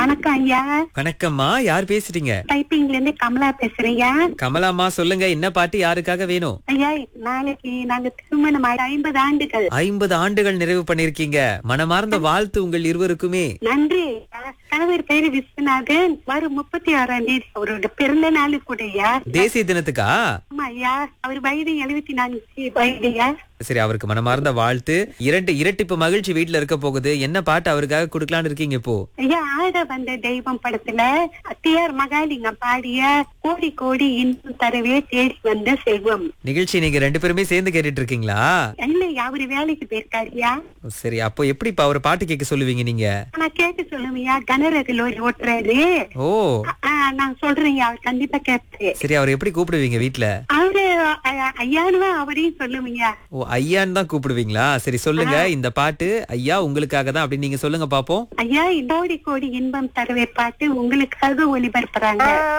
வணக்கம் ஐயா வணக்கம்மா யார் பேசுறீங்க டைப்பிங்ல இருந்து கமலா பேசுறேயா கமலாம்மா சொல்லுங்க என்ன பாட்டு யாருக்காக வேணும் ஐயா நாளைக்கு நாங்க திருமணம் ஆகி ஐம்பது ஆண்டுகள் ஐம்பது ஆண்டுகள் நிறைவு பண்ணிருக்கீங்க மனமார்ந்த வாழ்த்து உங்கள் இருவருக்குமே நன்றி ஐயா. கணவர் பேரு விஸ்வநாதன் வரும் முப்பத்தி ஆறாம் தேதி அவரோட பிறந்த நாளு கூட ஐயா தேசிய தினத்துக்கா ஆமா ஐயா அவர் வயது எழுபத்தி நான்கு வயதுயா சரி அவருக்கு மனமார்ந்த வாழ்த்து இரண்டு இரட்டிப்பு மகிழ்ச்சி வீட்ல இருக்க போகுது என்ன பாட்டு அவருக்காக கொடுக்கலான்னு இருக்கீங்க இப்போ ஐயா ஆட வந்த தெய்வம் படத்துல அத்தியார் மகாலிங்கம் பாடிய கோடி கோடி இன்பம் தரவே தேடி வந்த செல்வம் நிகழ்ச்சி நீங்க ரெண்டு பேருமே சேர்ந்து கேட்டுட்டு இருக்கீங்களா இல்லையா அவரு வேலைக்கு போயிருக்காருயா சரி அப்போ எப்படி இப்ப அவர் பாட்டு கேட்க சொல்லுவீங்க நீங்க நான் கேட்டு சொல்லுவியா கனரக லோரி ஓட்டுறாரு ஓ ஆ, நான் சொல்றேன் அவர் கண்டிப்பா கேட்பேன் சரி அவர் எப்படி கூப்பிடுவீங்க வீட்ல அவரு அ- ஐயானுவா அவரையும் சொல்லுவீங்க ஓ ஐயான்னு தான் கூப்பிடுவீங்களா சரி சொல்லுங்க இந்த பாட்டு ஐயா உங்களுக்காக தான் அப்படின்னு நீங்க சொல்லுங்க பாப்போம் ஐயா கோடி கோடி இன்பம் தரவே பாட்டு உங்களுக்காக ஒளிபரப்புறாங்க